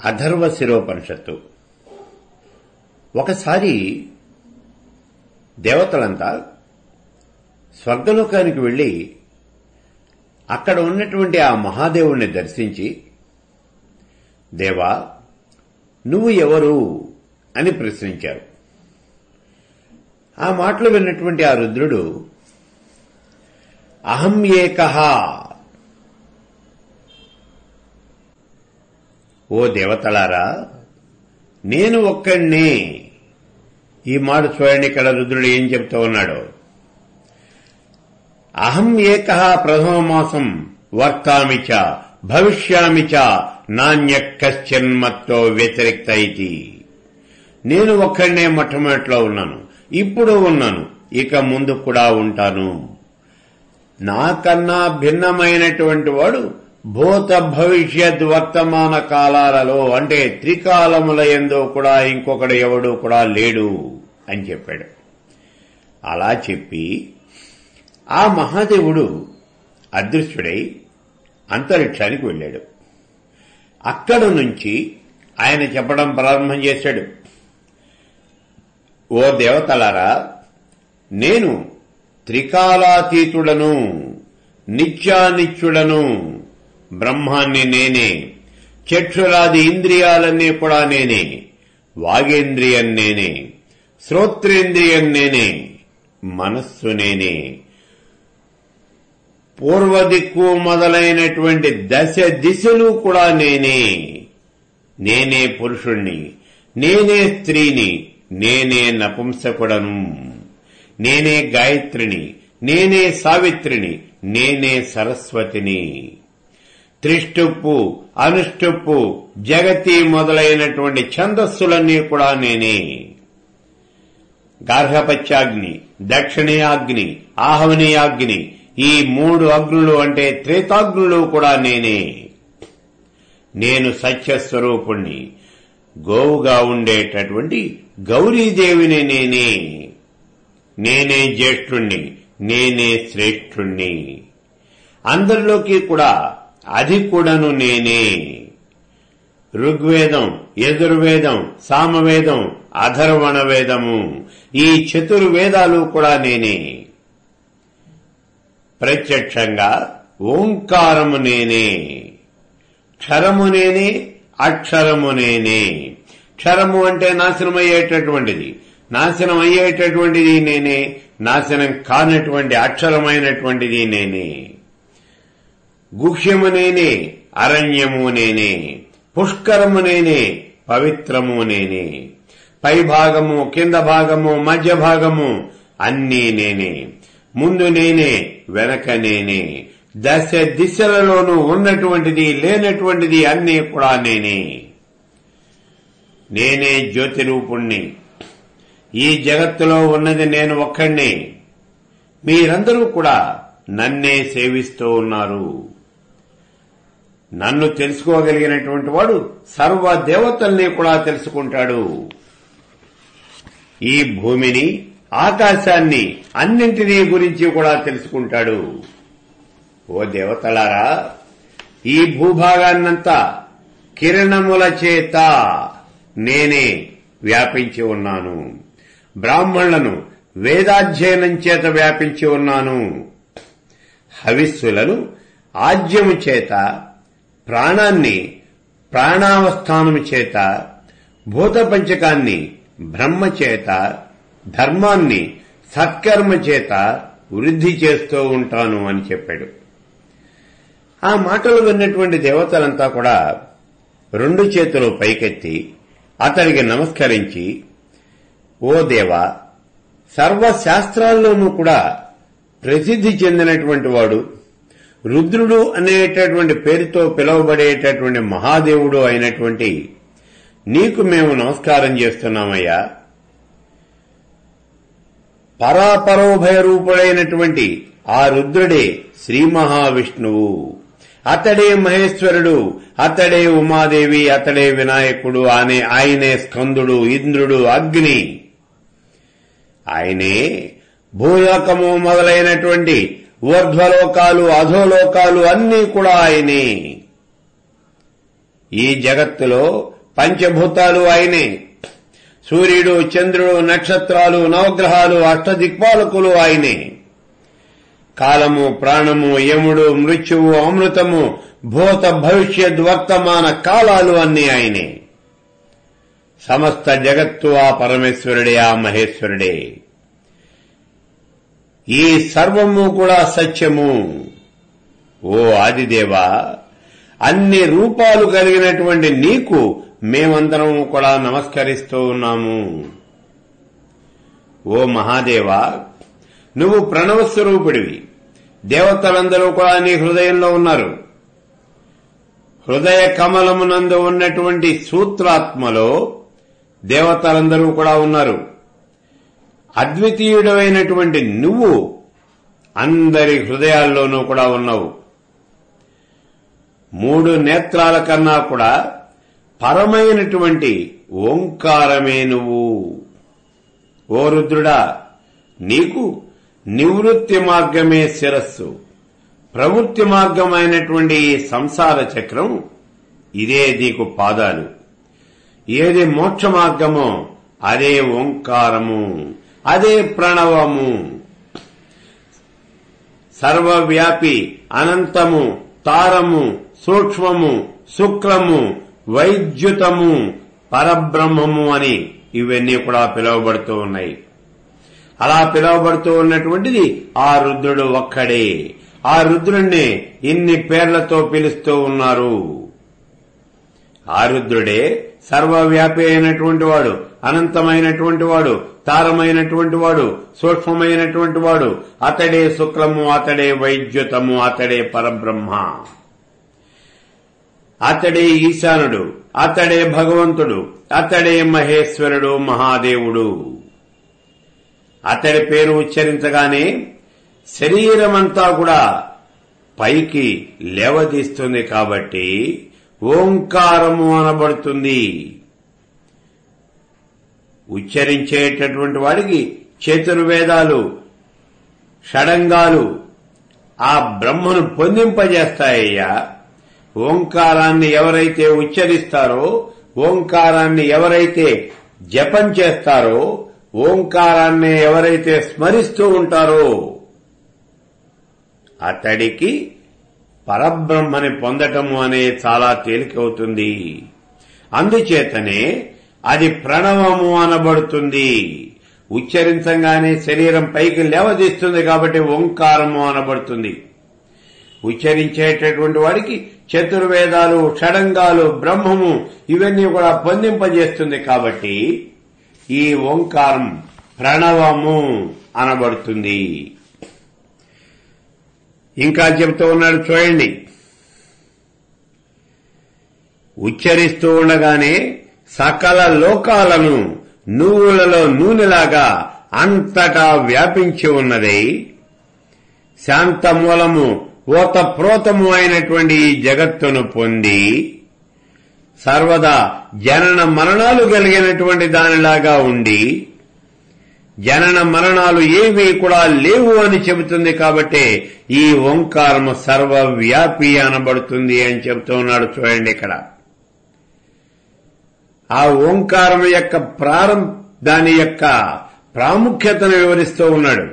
అథర్వ శిరోపనిషత్తు ఒకసారి దేవతలంతా స్వర్గలోకానికి వెళ్లి అక్కడ ఉన్నటువంటి ఆ మహాదేవుణ్ణి దర్శించి దేవా నువ్వు ఎవరు అని ప్రశ్నించారు ఆ మాటలు విన్నటువంటి ఆ రుద్రుడు అహం ఏకహ ఓ దేవతలారా నేను ఒక్కడినే ఈ మాట చూడండి ఇక్కడ రుద్రుడు ఏం చెప్తూ ఉన్నాడు అహం ఏక ప్రథమ మాసం వర్తామి చ భవిష్యామి చ నాణ్య కశ్చన్మత్తో వ్యతిరిక్త ఇది నేను ఒక్కడనే మొట్టమొదట్లో ఉన్నాను ఇప్పుడు ఉన్నాను ఇక ముందు కూడా ఉంటాను నాకన్నా భిన్నమైనటువంటి వాడు భూత భవిష్యత్ వర్తమాన కాలాలలో అంటే త్రికాలముల ఎందో కూడా ఇంకొకడు ఎవడు కూడా లేడు అని చెప్పాడు అలా చెప్పి ఆ మహాదేవుడు అదృశ్యుడై అంతరిక్షానికి వెళ్ళాడు అక్కడ నుంచి ఆయన చెప్పడం ప్రారంభం చేశాడు ఓ దేవతలారా నేను త్రికాలాతీతుడను నిత్యానిత్యుడను బ్రహ్మాన్ని నేనే చక్షురాది ఇంద్రియాలన్నీ కూడా నేనే వాగేంద్రియం నేనే శ్రోత్రేంద్రియం నేనే మనస్సు నేనే పూర్వదిక్కు మొదలైనటువంటి దశ దిశలు కూడా నేనే నేనే పురుషుణ్ణి నేనే స్త్రీని నేనే నపుంసకుడను నేనే గాయత్రిని నేనే సావిత్రిని నేనే సరస్వతిని త్రిష్టుప్పు అనుష్టుప్పు జగతి మొదలైనటువంటి ఛందస్సులన్నీ కూడా నేనే గార్హపత్యాగ్ని దక్షిణీయాగ్ని ఆహవనీయాగ్ని ఈ మూడు అగ్నులు అంటే త్రేతాగ్నులు కూడా నేనే నేను సత్యస్వరూపుణ్ణి గోవుగా ఉండేటటువంటి గౌరీదేవిని నేనే నేనే జ్యేష్ఠుణ్ణి నేనే శ్రేష్ఠుణ్ణి అందరిలోకి కూడా అధికుడను నేనే ఋగ్వేదం యజుర్వేదం సామవేదం అధర్వణ వేదము ఈ చతుర్వేదాలు కూడా నేనే ప్రత్యక్షంగా ఓంకారము నేనే క్షరము నేనే అక్షరము నేనే క్షరము అంటే నాశనం అయ్యేటటువంటిది నాశనం అయ్యేటటువంటిది నేనే నాశనం కానటువంటి అక్షరమైనటువంటిది నేనే గుహ్యము నేనే అరణ్యము నేనే పుష్కరము నేనే పవిత్రము నేనే పై భాగము కింద భాగము మధ్య భాగము అన్నీ నేనే ముందు నేనే వెనక నేనే దశ దిశలలోనూ ఉన్నటువంటిది లేనటువంటిది అన్నీ కూడా నేనే నేనే జ్యోతి రూపుణ్ణి ఈ జగత్తులో ఉన్నది నేను ఒక్కడిని మీరందరూ కూడా నన్నే సేవిస్తూ ఉన్నారు నన్ను తెలుసుకోగలిగినటువంటి వాడు సర్వ దేవతల్ని కూడా తెలుసుకుంటాడు ఈ భూమిని ఆకాశాన్ని అన్నింటినీ గురించి కూడా తెలుసుకుంటాడు ఓ దేవతలారా ఈ భూభాగాన్నంతా కిరణముల చేత నేనే వ్యాపించి ఉన్నాను బ్రాహ్మణులను వేదాధ్యయనం చేత వ్యాపించి ఉన్నాను హవిస్సులను ఆజ్యము చేత ప్రాణాన్ని ప్రాణావస్థానము చేత భూతపంచకాన్ని బ్రహ్మ చేత ధర్మాన్ని సత్కర్మ చేత వృద్ధి చేస్తూ ఉంటాను అని చెప్పాడు ఆ మాటలు విన్నటువంటి దేవతలంతా కూడా రెండు చేతులు పైకెత్తి అతడికి నమస్కరించి ఓ దేవా సర్వశాస్త్రాల్లోనూ కూడా ప్రసిద్ధి చెందినటువంటి వాడు రుద్రుడు అనేటటువంటి పేరుతో పిలువబడేటటువంటి మహాదేవుడు అయినటువంటి నీకు మేము నమస్కారం చేస్తున్నామయ్యా పరాపరోభయ రూపుడైనటువంటి ఆ రుద్రుడే శ్రీ మహావిష్ణువు అతడే మహేశ్వరుడు అతడే ఉమాదేవి అతడే వినాయకుడు అనే ఆయనే స్కందుడు ఇంద్రుడు అగ్ని ఆయనే భూలోకము మొదలైనటువంటి ఊర్ధ్వలోకాలు అధోలోకాలు అన్నీ కూడా ఆయనే ఈ జగత్తులో పంచభూతాలు ఆయనే సూర్యుడు చంద్రుడు నక్షత్రాలు నవగ్రహాలు అష్టదిక్పాలకులు ఆయనే కాలము ప్రాణము యముడు మృత్యువు అమృతము భూత భవిష్యత్ వర్తమాన కాలాలు అన్నీ ఆయనే సమస్త జగత్తు ఆ పరమేశ్వరుడే ఆ మహేశ్వరుడే ఈ సర్వము కూడా సత్యము ఓ ఆదిదేవా అన్ని రూపాలు కలిగినటువంటి నీకు మేమందరం కూడా నమస్కరిస్తూ ఉన్నాము ఓ మహాదేవా నువ్వు ప్రణవ స్వరూపుడివి దేవతలందరూ కూడా నీ హృదయంలో ఉన్నారు హృదయ కమలమునందు ఉన్నటువంటి సూత్రాత్మలో దేవతలందరూ కూడా ఉన్నారు అద్వితీయుడమైనటువంటి నువ్వు అందరి హృదయాల్లోనూ కూడా ఉన్నావు మూడు నేత్రాల కన్నా కూడా పరమైనటువంటి ఓంకారమే నువ్వు ఓ రుద్రుడా నీకు నివృత్తి మార్గమే శిరస్సు ప్రవృత్తి మార్గమైనటువంటి ఈ సంసార చక్రం ఇదే నీకు పాదాలు ఏది మోక్ష మార్గమో అదే ఓంకారము అదే ప్రణవము సర్వవ్యాపి అనంతము తారము సూక్ష్మము శుక్లము వైద్యుతము పరబ్రహ్మము అని ఇవన్నీ కూడా పిలువబడుతూ ఉన్నాయి అలా పిలువబడుతూ ఉన్నటువంటిది ఆ రుద్రుడు ఒక్కడే ఆ రుద్రుణ్ణి ఇన్ని పేర్లతో పిలుస్తూ ఉన్నారు ఆ రుద్రుడే సర్వవ్యాపి అయినటువంటి వాడు అనంతమైనటువంటి వాడు తారమైనటువంటి వాడు సూక్ష్మమైనటువంటి వాడు అతడే శుక్లము అతడే వైద్యుతము అతడే పరబ్రహ్మ అతడే ఈశానుడు అతడే భగవంతుడు అతడే మహేశ్వరుడు మహాదేవుడు అతడి పేరు ఉచ్చరించగానే శరీరమంతా కూడా పైకి లేవదీస్తుంది కాబట్టి ఓంకారము అనబడుతుంది ఉచ్చరించేటటువంటి వాడికి చతుర్వేదాలు షడంగాలు ఆ బ్రహ్మను పొందింపజేస్తాయ్యా ఓంకారాన్ని ఎవరైతే ఉచ్చరిస్తారో ఓంకారాన్ని ఎవరైతే జపం చేస్తారో ఓంకారాన్ని ఎవరైతే స్మరిస్తూ ఉంటారో అతడికి పరబ్రహ్మని పొందటము అనే చాలా తేలికవుతుంది అందుచేతనే అది ప్రణవము అనబడుతుంది ఉచ్చరించగానే శరీరం పైకి లేవదీస్తుంది కాబట్టి ఓంకారము అనబడుతుంది ఉచ్చరించేటటువంటి వాడికి చతుర్వేదాలు షడంగాలు బ్రహ్మము ఇవన్నీ కూడా పొందింపజేస్తుంది కాబట్టి ఈ ఓంకారం ప్రణవము అనబడుతుంది ఇంకా చెబుతూ ఉన్నాడు చూడండి ఉచ్చరిస్తూ ఉండగానే సకల లోకాలను నువ్వులలో నూనెలాగా అంతటా వ్యాపించి ఉన్నదై శాంతమూలము ఓతప్రోతము అయినటువంటి ఈ జగత్తును పొంది సర్వదా జనన మరణాలు కలిగినటువంటి దానిలాగా ఉండి జనన మరణాలు ఏమీ కూడా లేవు అని చెబుతుంది కాబట్టి ఈ ఓంకారము సర్వవ్యాపి అనబడుతుంది అని చెబుతూ ఉన్నాడు చూడండి ఇక్కడ ఆ ఓంకారం యొక్క ప్రారంభ దాని యొక్క ప్రాముఖ్యతను వివరిస్తూ ఉన్నాడు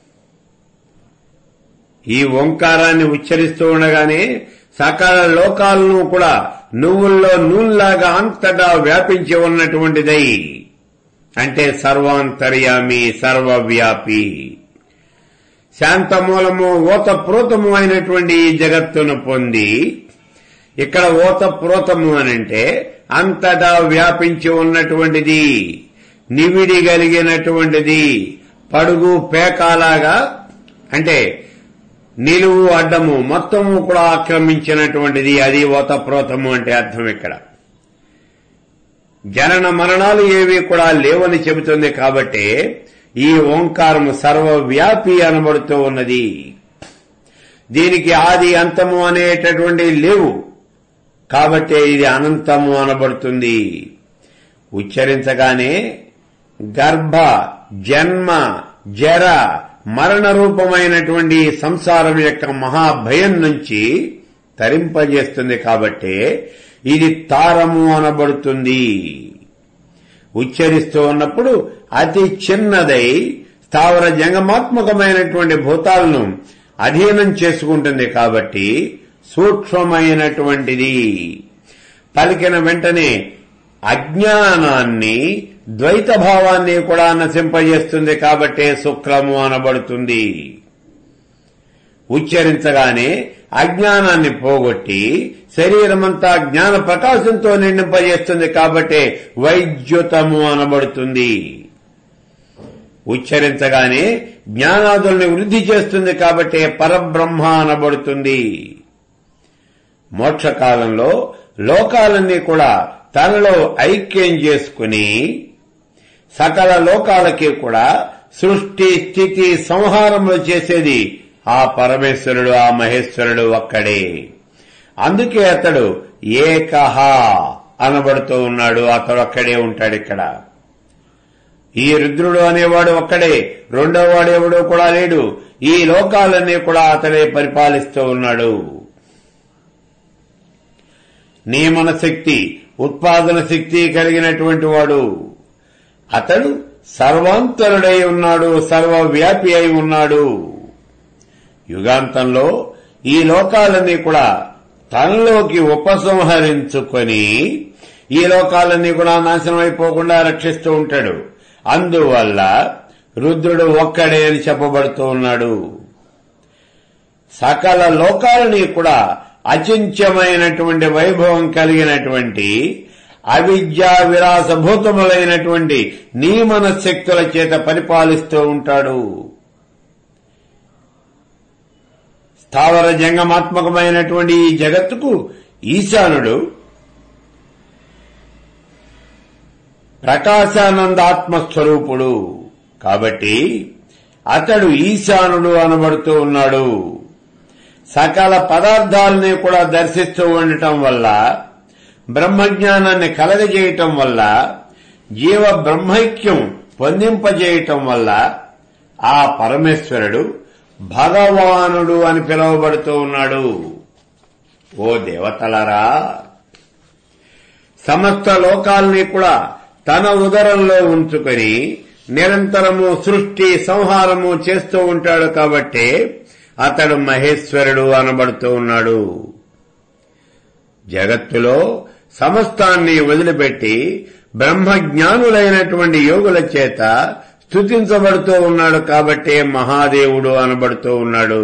ఈ ఓంకారాన్ని ఉచ్చరిస్తూ ఉండగానే సకల లోకాలను కూడా నువ్వుల్లో నూనెలాగా అంతటా వ్యాపించి ఉన్నటువంటిదై అంటే సర్వాంతర్యామి సర్వవ్యాపి శాంతమూలము ఓతప్రోతము అయినటువంటి ఈ జగత్తును పొంది ఇక్కడ ఓతప్రోతము అనంటే అంతటా వ్యాపించి ఉన్నటువంటిది నివిడి కలిగినటువంటిది పడుగు పేకాలాగా అంటే నిలువు అడ్డము మొత్తము కూడా ఆక్రమించినటువంటిది అది ఓతప్రోతము అంటే అర్థం ఇక్కడ జనన మరణాలు ఏవి కూడా లేవని చెబుతుంది కాబట్టి ఈ ఓంకారము సర్వవ్యాపి అనబడుతూ ఉన్నది దీనికి ఆది అంతము అనేటటువంటి లేవు కాబట్టి ఇది అనంతము అనబడుతుంది ఉచ్చరించగానే గర్భ జన్మ జర మరణ రూపమైనటువంటి సంసారం యొక్క మహాభయం నుంచి తరింపజేస్తుంది కాబట్టే ఇది తారము అనబడుతుంది ఉచ్చరిస్తూ ఉన్నప్పుడు అతి చిన్నదై స్థావర జంగమాత్మకమైనటువంటి భూతాలను అధీనం చేసుకుంటుంది కాబట్టి సూక్ష్మమైనటువంటిది పలికిన వెంటనే అజ్ఞానాన్ని ద్వైత భావాన్ని కూడా నశింపజేస్తుంది కాబట్టే శుక్లము అనబడుతుంది ఉచ్చరించగానే అజ్ఞానాన్ని పోగొట్టి శరీరమంతా జ్ఞాన ప్రకాశంతో నిండింపజేస్తుంది కాబట్టి వైద్యుతము అనబడుతుంది ఉచ్చరించగానే జ్ఞానాదుల్ని వృద్ధి చేస్తుంది కాబట్టి పరబ్రహ్మ అనబడుతుంది మోక్షకాలంలో లోకాలన్నీ కూడా తనలో ఐక్యం చేసుకుని సకల లోకాలకి కూడా సృష్టి స్థితి సంహారములు చేసేది ఆ పరమేశ్వరుడు ఆ మహేశ్వరుడు ఒక్కడే అందుకే అతడు ఏకహ అనబడుతూ ఉన్నాడు అతడు ఒక్కడే ఉంటాడు ఇక్కడ ఈ రుద్రుడు అనేవాడు ఒక్కడే రెండో వాడు ఎవడో కూడా లేడు ఈ లోకాలన్నీ కూడా అతడే పరిపాలిస్తూ ఉన్నాడు నియమన శక్తి ఉత్పాదన శక్తి కలిగినటువంటి వాడు అతడు సర్వాంతరుడై ఉన్నాడు సర్వవ్యాపి అయి ఉన్నాడు యుగాంతంలో ఈ లోకాలన్నీ కూడా తనలోకి ఉపసంహరించుకొని ఈ లోకాలన్నీ కూడా నాశనం అయిపోకుండా రక్షిస్తూ ఉంటాడు అందువల్ల రుద్రుడు ఒక్కడే అని చెప్పబడుతూ ఉన్నాడు సకల లోకాలని కూడా అచింత్యమైనటువంటి వైభవం కలిగినటువంటి అవిద్యా విలాసభూతములైనటువంటి నియమన శక్తుల చేత పరిపాలిస్తూ ఉంటాడు స్థావర జంగమాత్మకమైనటువంటి ఈ జగత్తుకు ఈశానుడు ప్రకాశానందాత్మస్వరూపుడు కాబట్టి అతడు ఈశానుడు అనబడుతూ ఉన్నాడు సకల పదార్థాలని కూడా దర్శిస్తూ ఉండటం వల్ల బ్రహ్మజ్ఞానాన్ని కలగజేయటం వల్ల జీవ బ్రహ్మైక్యం పొందింపజేయటం వల్ల ఆ పరమేశ్వరుడు భగవానుడు అని పిలువబడుతూ ఉన్నాడు ఓ దేవతలరా సమస్త లోకాల్ని కూడా తన ఉదరంలో ఉంచుకొని నిరంతరము సృష్టి సంహారము చేస్తూ ఉంటాడు కాబట్టి అతడు మహేశ్వరుడు అనబడుతూ ఉన్నాడు జగత్తులో సమస్తాన్ని వదిలిపెట్టి బ్రహ్మజ్ఞానులైనటువంటి యోగుల చేత స్తుతించబడుతూ ఉన్నాడు కాబట్టే మహాదేవుడు అనబడుతూ ఉన్నాడు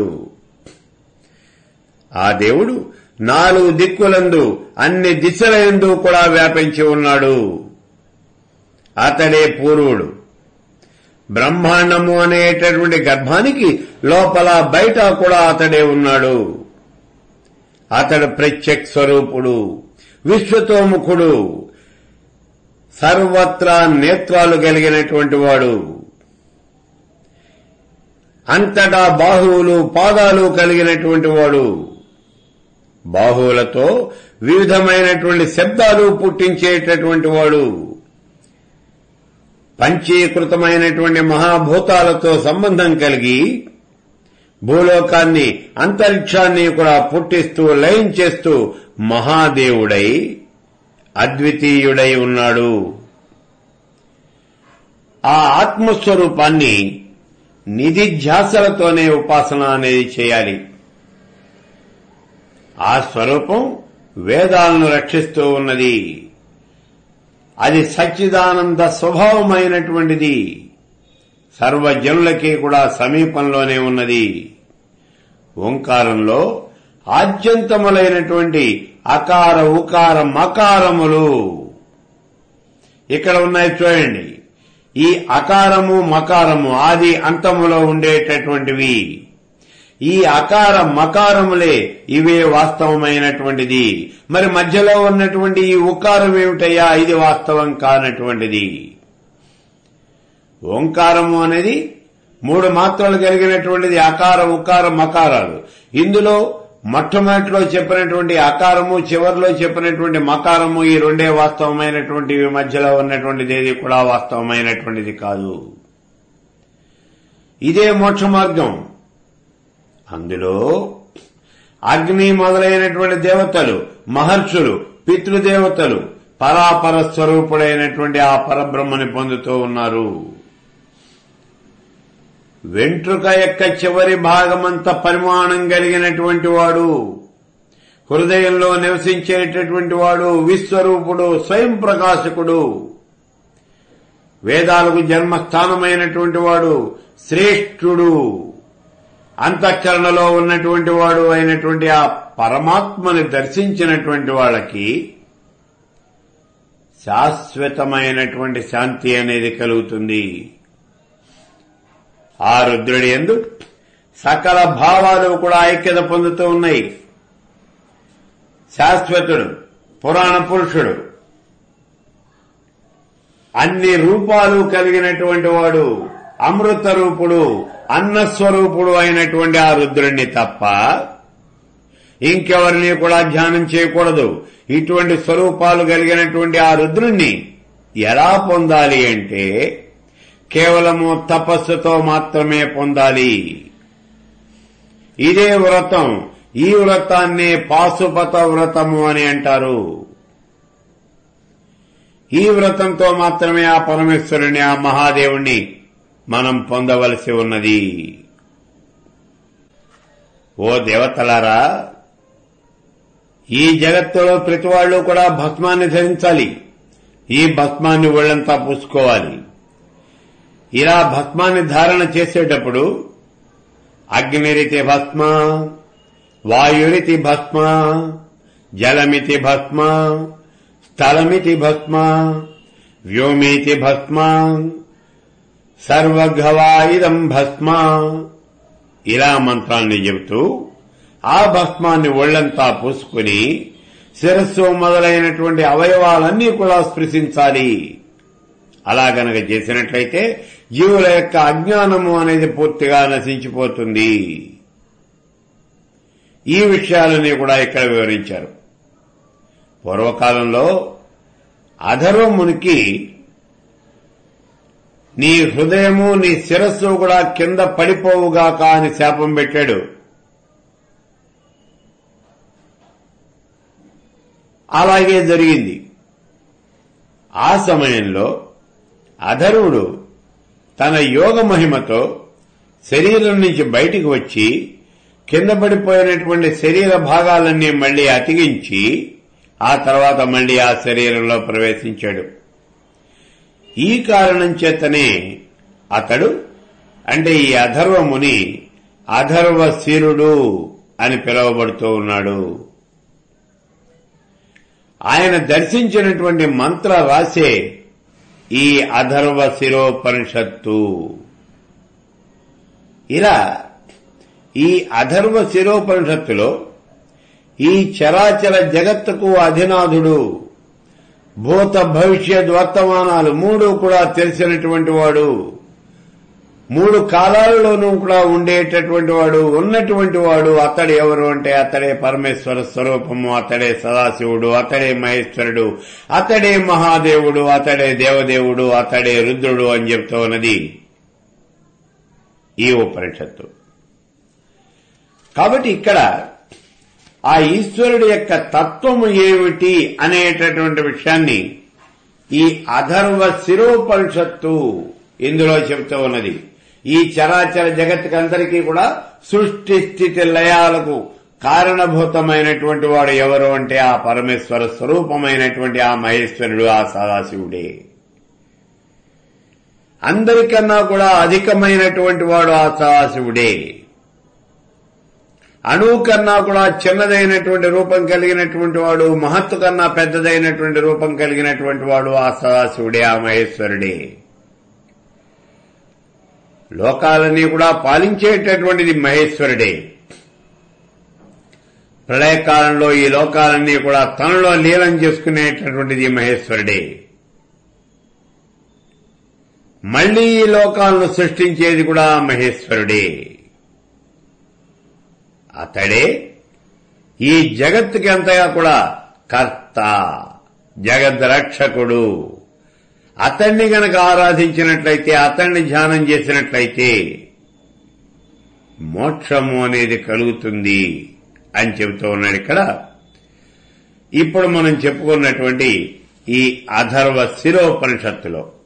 ఆ దేవుడు నాలుగు దిక్కులందు అన్ని దిశలందు కూడా వ్యాపించి ఉన్నాడు అతడే పూర్వుడు బ్రహ్మాండము అనేటటువంటి గర్భానికి లోపల బయట కూడా అతడే ఉన్నాడు అతడు ప్రత్యక్ స్వరూపుడు విశ్వతోముఖుడు సర్వత్రా నేత్రాలు కలిగినటువంటి వాడు అంతటా బాహువులు పాదాలు కలిగినటువంటి వాడు బాహువులతో వివిధమైనటువంటి శబ్దాలు పుట్టించేటటువంటి వాడు పంచీకృతమైనటువంటి మహాభూతాలతో సంబంధం కలిగి భూలోకాన్ని అంతరిక్షాన్ని కూడా పుట్టిస్తూ లయం చేస్తూ మహాదేవుడై అద్వితీయుడై ఉన్నాడు ఆ ఆత్మస్వరూపాన్ని నిధిధ్యాసలతోనే ఉపాసన అనేది చేయాలి ఆ స్వరూపం వేదాలను రక్షిస్తూ ఉన్నది అది సచ్చిదానంద స్వభావమైనటువంటిది సర్వజనులకి కూడా సమీపంలోనే ఉన్నది ఓంకారంలో ఆద్యంతములైనటువంటి అకార ఉకార మకారములు ఇక్కడ ఉన్నాయి చూడండి ఈ అకారము మకారము ఆది అంతములో ఉండేటటువంటివి ఈ అకార మకారములే ఇవే వాస్తవమైనటువంటిది మరి మధ్యలో ఉన్నటువంటి ఈ ఉకారం ఏమిటయ్యా ఇది వాస్తవం కానటువంటిది ఓంకారము అనేది మూడు మాత్రలు కలిగినటువంటిది అకార ఉకార మకారాలు ఇందులో మొట్టమొదటిలో చెప్పినటువంటి అకారము చివరిలో చెప్పినటువంటి మకారము ఈ రెండే వాస్తవమైనటువంటివి మధ్యలో ఉన్నటువంటిది ఏది కూడా వాస్తవమైనటువంటిది కాదు ఇదే మోక్ష మార్గం అందులో అగ్ని మొదలైనటువంటి దేవతలు మహర్షులు పితృదేవతలు పరాపర స్వరూపుడైనటువంటి ఆ పరబ్రహ్మని పొందుతూ ఉన్నారు వెంట్రుక యొక్క చివరి భాగమంత పరిమాణం కలిగినటువంటి వాడు హృదయంలో నివసించేటటువంటి వాడు విశ్వరూపుడు స్వయం ప్రకాశకుడు వేదాలకు జన్మస్థానమైనటువంటి వాడు శ్రేష్ఠుడు అంతఃకరణలో ఉన్నటువంటి వాడు అయినటువంటి ఆ పరమాత్మని దర్శించినటువంటి వాళ్ళకి శాశ్వతమైనటువంటి శాంతి అనేది కలుగుతుంది ఆ రుద్రుడి ఎందు సకల భావాలు కూడా ఐక్యత పొందుతూ ఉన్నాయి శాశ్వతుడు పురాణ పురుషుడు అన్ని రూపాలు కలిగినటువంటి వాడు అమృత రూపుడు అన్నస్వరూపుడు అయినటువంటి ఆ రుద్రుణ్ణి తప్ప ఇంకెవరిని కూడా ధ్యానం చేయకూడదు ఇటువంటి స్వరూపాలు కలిగినటువంటి ఆ రుద్రుణ్ణి ఎలా పొందాలి అంటే కేవలము తపస్సుతో మాత్రమే పొందాలి ఇదే వ్రతం ఈ వ్రతాన్ని పాశుపత వ్రతము అని అంటారు ఈ వ్రతంతో మాత్రమే ఆ పరమేశ్వరుని ఆ మహాదేవుణ్ణి మనం పొందవలసి ఉన్నది ఓ దేవతలారా ఈ జగత్తులో ప్రతి వాళ్ళు కూడా భస్మాన్ని ధరించాలి ఈ భస్మాన్ని ఒళ్ళంతా పూసుకోవాలి ఇలా భస్మాన్ని ధారణ చేసేటప్పుడు అగ్నిరితి భస్మ వాయురితి భస్మ జలమితి భస్మ స్థలమితి భస్మ వ్యోమితి భస్మ సర్వఘవాయిదం భస్మ ఇలా మంత్రాన్ని చెబుతూ ఆ భస్మాన్ని ఒళ్లంతా పూసుకుని శిరస్సు మొదలైనటువంటి అవయవాలన్నీ కూడా స్పృశించాలి అలా గనక చేసినట్లయితే జీవుల యొక్క అజ్ఞానము అనేది పూర్తిగా నశించిపోతుంది ఈ విషయాలని కూడా ఇక్కడ వివరించారు పూర్వకాలంలో అధర్వమునికి నీ హృదయము నీ శిరస్సు కూడా కింద పడిపోవుగాక అని శాపం పెట్టాడు అలాగే జరిగింది ఆ సమయంలో అధర్వుడు తన యోగ మహిమతో శరీరం నుంచి బయటికి వచ్చి కింద పడిపోయినటువంటి శరీర భాగాలన్నీ మళ్లీ అతికించి ఆ తర్వాత మళ్లీ ఆ శరీరంలో ప్రవేశించాడు ఈ కారణం చేతనే అతడు అంటే ఈ అధర్వముని అధర్వ శిరుడు అని పిలువబడుతూ ఉన్నాడు ఆయన దర్శించినటువంటి మంత్ర రాసే ఈ అధర్వ శిరోపనిషత్తు ఇలా ఈ అధర్వ శిరోపనిషత్తులో ఈ చరాచర జగత్తుకు అధినాథుడు భూత భవిష్యత్ వర్తమానాలు మూడు కూడా తెలిసినటువంటి వాడు మూడు కాలాలలోనూ కూడా ఉండేటటువంటి వాడు ఉన్నటువంటి వాడు అతడు ఎవరు అంటే అతడే పరమేశ్వర స్వరూపము అతడే సదాశివుడు అతడే మహేశ్వరుడు అతడే మహాదేవుడు అతడే దేవదేవుడు అతడే రుద్రుడు అని చెప్తూ ఉన్నది ఈ ఉపనిషత్తు కాబట్టి ఇక్కడ ఆ ఈశ్వరుడు యొక్క తత్వము ఏమిటి అనేటటువంటి విషయాన్ని ఈ అధర్వ శిరోపనిషత్తు ఇందులో చెబుతూ ఉన్నది ఈ చరాచర జగత్తుకందరికీ కూడా సృష్టి స్థితి లయాలకు కారణభూతమైనటువంటి వాడు ఎవరు అంటే ఆ పరమేశ్వర స్వరూపమైనటువంటి ఆ మహేశ్వరుడు ఆ సదాశివుడే అందరికన్నా కూడా అధికమైనటువంటి వాడు ఆ సదాశివుడే అణువు కన్నా కూడా చిన్నదైనటువంటి రూపం కలిగినటువంటి వాడు మహత్తు కన్నా పెద్దదైనటువంటి రూపం కలిగినటువంటి వాడు ఆ సదాశివుడే ఆ మహేశ్వరుడే లోకాలన్నీ కూడా పాలించేటటువంటిది మహేశ్వరుడే ప్రళయకాలంలో ఈ లోకాలన్నీ కూడా తనలో లీలం చేసుకునేటటువంటిది మహేశ్వరుడే మళ్లీ ఈ లోకాలను సృష్టించేది కూడా మహేశ్వరుడే అతడే ఈ జగత్తుకి అంతగా కూడా కర్త జగద్రక్షకుడు అతన్ని గనక ఆరాధించినట్లయితే అతన్ని ధ్యానం చేసినట్లయితే మోక్షము అనేది కలుగుతుంది అని చెబుతూ ఉన్నాడు ఇక్కడ ఇప్పుడు మనం చెప్పుకున్నటువంటి ఈ అధర్వ శిరోపనిషత్తులో